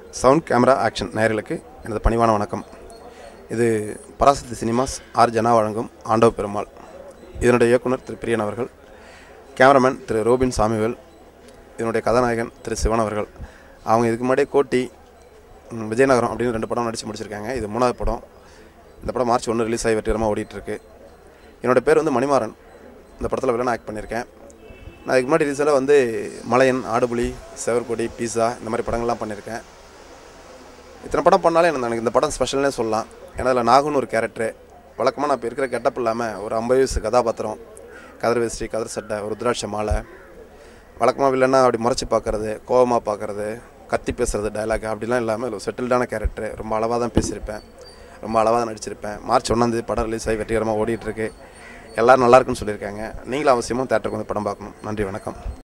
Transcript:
sound camera action நேயர்களுக்கு எனது பணிவான வணக்கம் இது பராசக்தி சினிமாஸ் ஆர் ஜனா வழங்கும் ஆண்டவ பெருமாள் இதனுடைய இயக்குனர் திரு பிரியன் அவர்கள் கேமராமேன் திரு ரோபின் சாமிவேல் இதனுடைய கதாநாயகன் திரு சிவன் அவர்கள் அவங்க இதுக்கு முன்னாடியே கோட்டி ம், விஜயநகரம் அப்படின்னு ரெண்டு படம் நடித்து முடிச்சிருக்காங்க இது மூணாவது படம் இந்த படம் மார்ச் ஒன்று ரிலீஸ் ஆகி வெற்றிகரமாக ஓடிட்டுருக்கு என்னோட பேர் வந்து மணிமாறன் இந்த படத்தில் வில்லன் ஆக்ட் பண்ணியிருக்கேன் நான் இதுக்கு முன்னாடி ரீசெண்டாக வந்து மலையன் ஆடுபுலி செவர்கொடி பீஸா இந்த மாதிரி படங்கள்லாம் பண்ணியிருக்கேன் இத்தனை படம் பண்ணாலே எனக்கு எனக்கு இந்த படம் ஸ்பெஷல்னே சொல்லலாம் ஏன்னா அதில் நாகுன்னு ஒரு கேரக்டரு வழக்கமாக நான் இப்போ இருக்கிற கெட்டப் இல்லாமல் ஒரு ஐம்பது வயசு கதாபாத்திரம் கதிர் வேஷ்டி கதிர் சட்டை ஒரு ருத்ராட்ச மாலை வழக்கமாக வில்லன்னா அப்படி முறைச்சி பார்க்கறது கோவமாக பார்க்கறது கத்தி பேசுறது டயலாக் அப்படிலாம் இல்லாமல் ஒரு செட்டில்டான கேரக்டர் ரொம்ப அளவாக தான் பேசியிருப்பேன் ரொம்ப அளவாக தான் நடிச்சிருப்பேன் மார்ச் ஒன்றாந்தேதி படம் ரிலீஸ் ஆகி வெற்றிகரமாக ஓடிட்டுருக்கு எல்லோரும் நல்லா இருக்குன்னு சொல்லியிருக்காங்க நீங்களும் அவசியமாக தேட்டருக்கு வந்து படம் பார்க்கணும் நன்றி வணக்கம்